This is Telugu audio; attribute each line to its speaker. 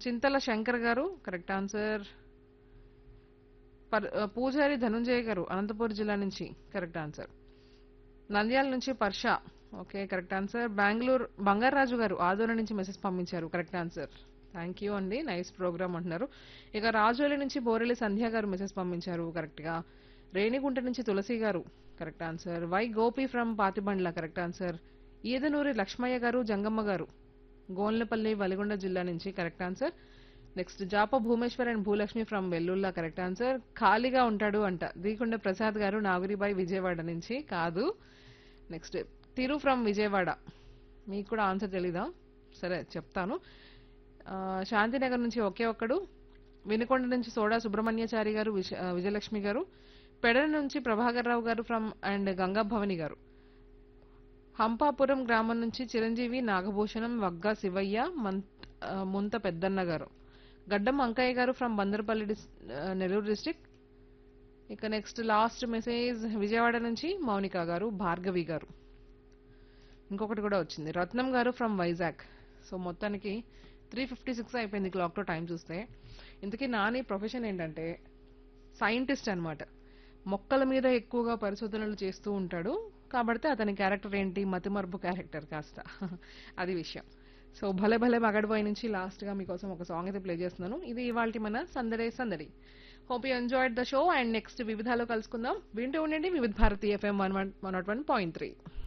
Speaker 1: చింతల శంకర్ గారు కరెక్ట్ ఆన్సర్ పర్- ఆ, పూజారి ధనుంజయ గారు అనంతపురం జిల్లా నుంచి కరెక్ట్ ఆన్సర్ నంద్యాల నుంచి Parsha okay correct answer Bengaluru Bangaraju గారు ఆదోళన నుంచి మెసేజ్ పంపించారు కరెక్ట్ ఆన్సర్ థ్యాంక్ యూ అండి నైస్ ప్రోగ్రామ్ అంటున్నారు ఇక రాజోలి నుంచి బోరెల్లి సంధ్య గారు మెసేజ్ పంపించారు కరెక్ట్ గా రేణిగుంట నుంచి తులసి గారు correct answer Y Gopi from Pathibandla correct answer Edanuri Lakshmaiah గారు జంగమ్మ గారు గోన్లపల్లి వలిగొండ జిల్లా నుంచి కరెక్ట్ ఆన్సర్ నెక్స్ట్ జాప Bhumeshwar and Bhulakshmi from Vellulla correct answer ఖాళీగా ఉంటాడు అంట దీకొండ ప్రసాద్ గారు నాగురిబాయి విజయవాడ నుంచి కాదు నెక్స్ట్ తిరు ఫ్రమ్ విజయవాడ మీకు కూడా ఆన్సర్ తెలీదా సరే చెప్తాను ఆ, శాంతినగర్ నుంచి ఒకే ఒక్కడు వినుకొండ నుంచి సోడా సుబ్రహ్మణ్యచారి గారు విజ- ఆ, విజయలక్ష్మి గారు పెడల నుంచి ప్రభాకర్ రావు గారు ఫ్రమ్ అండ్ గంగా భవని గారు హంపాపురం గ్రామం నుంచి చిరంజీవి నాగభూషణం వగ్గా శివయ్య మంత్ ఆ, ముంత పెద్దన్న గారు గడ్డం అంకయ్య గారు ఫ్రమ్ బందర్పల్లి డిస్ ఆ, నెల్లూరు డిస్టిక్ ఇక నెక్స్ట్ లాస్ట్ మెసేజ్ విజయవాడ నుంచి మౌనిక గారు భార్గవి గారు ఇంకొకటి కూడా వచ్చింది రత్నం గారు ఫ్రమ్ వైజాగ్ సో మొత్తానికి త్రీ ఫిఫ్టీ సిక్స్ అయిపోయింది క్లాక్లో టైం చూస్తే ఇంతకీ నాని ప్రొఫెషన్ ఏంటంటే సైంటిస్ట్ అన్నమాట మొక్కల మీద ఎక్కువగా పరిశోధనలు చేస్తూ ఉంటాడు కాబట్టి అతని క్యారెక్టర్ ఏంటి మతిమరుపు క్యారెక్టర్ కాస్త అది విషయం సో భలే భలే మగడిపోయి నుంచి లాస్ట్గా మీకోసం ఒక సాంగ్ అయితే ప్లే చేస్తున్నాను ఇది ఇవాళ మన సందడే సందడి hope you enjoyed the show and next వివిధాలో కలుసుకుందాం వింటూ ఉండండి Vividha Bharatiya FM one one one nought one point three